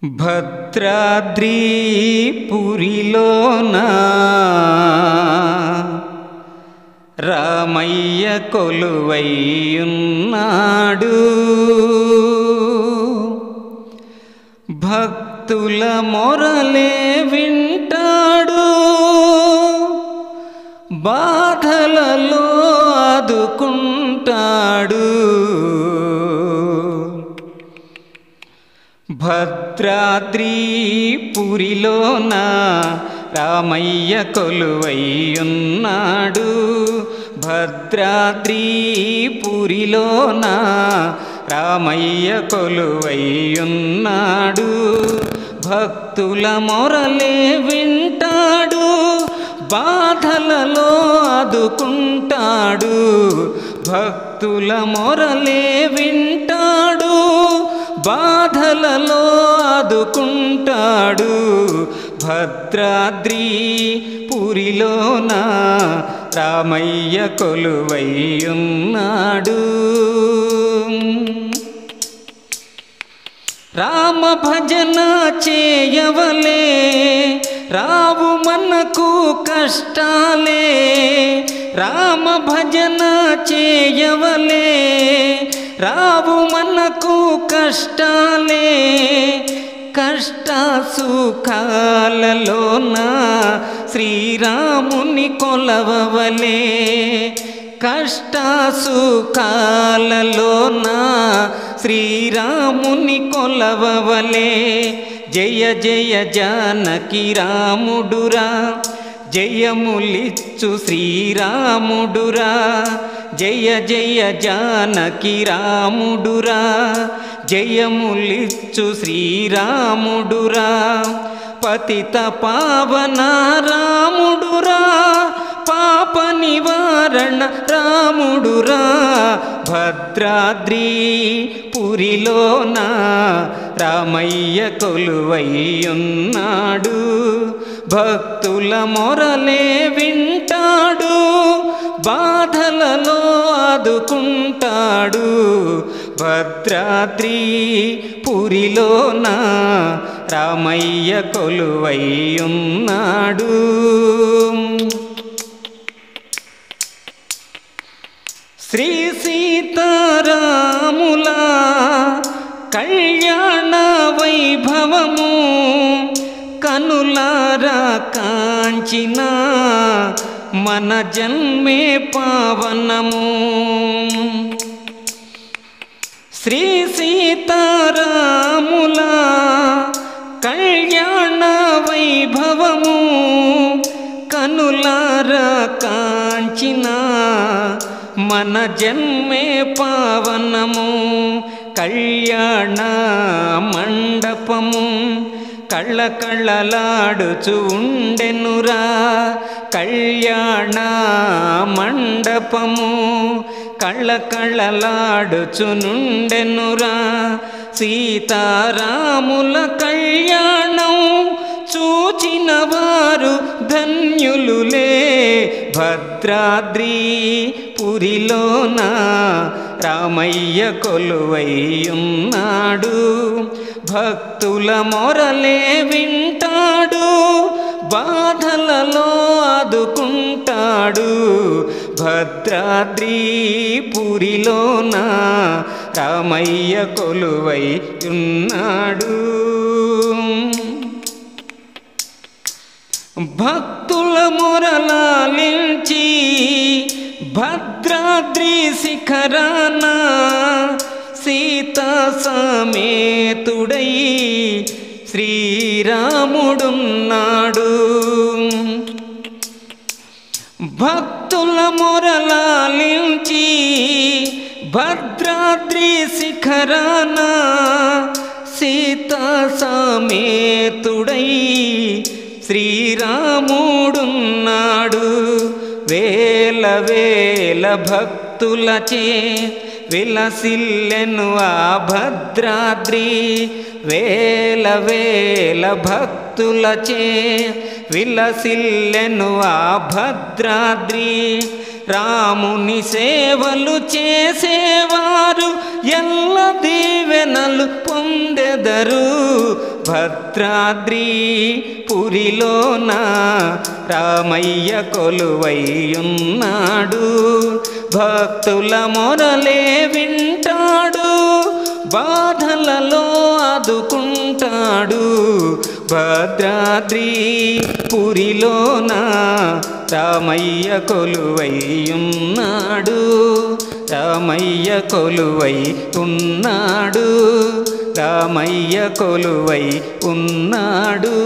భద్రాద్రిపురిలోన రామయ్య కొలువైయున్నాడు భక్తుల మొరలే వింటాడు బాధలలో ఆదుకుంటాడు భద్రాద్రిపురిలోన రామయ్య కొలువైయున్నాడు భద్రాద్రిపురిలోన రామయ్య కొలువైయున్నాడు భక్తుల మొరలే వింటాడు బాధలలో ఆదుకుంటాడు భక్తుల మొరలే వింటాడు బాధలలో ఆదుకుంటాడు భద్రాద్రి పురిలోన రామయ్య కొలువైయున్నాడు రామ భజన చేయవలే రావు మనకు కష్టాలే రామ భజన చేయవలే రావు మనకు కష్టాలే కష్ట సుఖాలలోన శ్రీరాముని కొలవవలే కష్ట సుఖాలలోన శ్రీరాముని కొలవవలే జయ జయ జానకి రాముడురా జయములిచ్చు శ్రీరాముడురా జయ జయ జానకి రాముడురా జయములిచ్చు శ్రీరాముడురా పతిత పావన రాముడురా పాప నివారణ రాముడురా భద్రాద్రి పురిలోన రామయ్య కొలువయ్యున్నాడు భక్తుల మొరలే వింటాడు బాధలలో ఆదుకుంటాడు భద్రాద్రి పురిలోన రామయ్య కొలువయ్యున్నాడు శ్రీ సీతారాముల కళ్యాణ వైభవము కనులారా కాంచిన మన జన్మే పావనము శ్రీ సీతారాముల కళ్యాణ వైభవము కనులారా కాంచిన మన జన్మే పావనము కళ్యాణ మండపము కళ్ళ కళ్ళలాడుచు ఉండెనురా కళ్యాణ మండపము కళ్ళ కళ్ళలాడుచునుండెనురా సీతారాముల కళ్యాణం చూచిన వారు ధన్యులులే భద్రాద్రి పురిలోన రామయ్య కొలువయ్యున్నాడు భక్తుల మొరలే వింటాడు బాధలలో ఆదుకుంటాడు భద్రాద్రి పురిలోన రామయ్య కొలువై ఉన్నాడు భక్తుల మొరలాలించి భద్రాద్రి శిఖరాన సీతా సమేతుడై శ్రీరాముడున్నాడు భక్తుల మొరలాలించి భద్రాద్రి శిఖరాన సీతా సమేతుడై శ్రీరాముడున్నాడు వేల వేల భక్తులచే విలసిల్లెను ఆ భద్రాద్రి వేల వేల భక్తులచే విలసిల్లెను ఆ భద్రాద్రి రాముని సేవలు చేసేవారు ఎల్ల దీవెనలు పొందెదరు భద్రాద్రి పురిలోన రామయ్య కొలువయ్యున్నాడు భక్తుల మొరలే వింటాడు బాధలలో ఆదుకుంటాడు భద్రాద్రి పురిలోన రామయ్య కొలువయ్యున్నాడు రామయ్య కొలువై ఉన్నాడు రామయ్య కొలువై ఉన్నాడు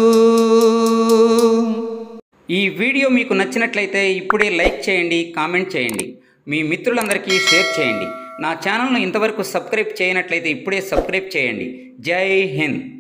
ఈ వీడియో మీకు నచ్చినట్లయితే ఇప్పుడే లైక్ చేయండి కామెంట్ చేయండి మీ మిత్రులందరికీ షేర్ చేయండి నా ఛానల్ను ఇంతవరకు సబ్స్క్రైబ్ చేయనట్లయితే ఇప్పుడే సబ్స్క్రైబ్ చేయండి జై హింద్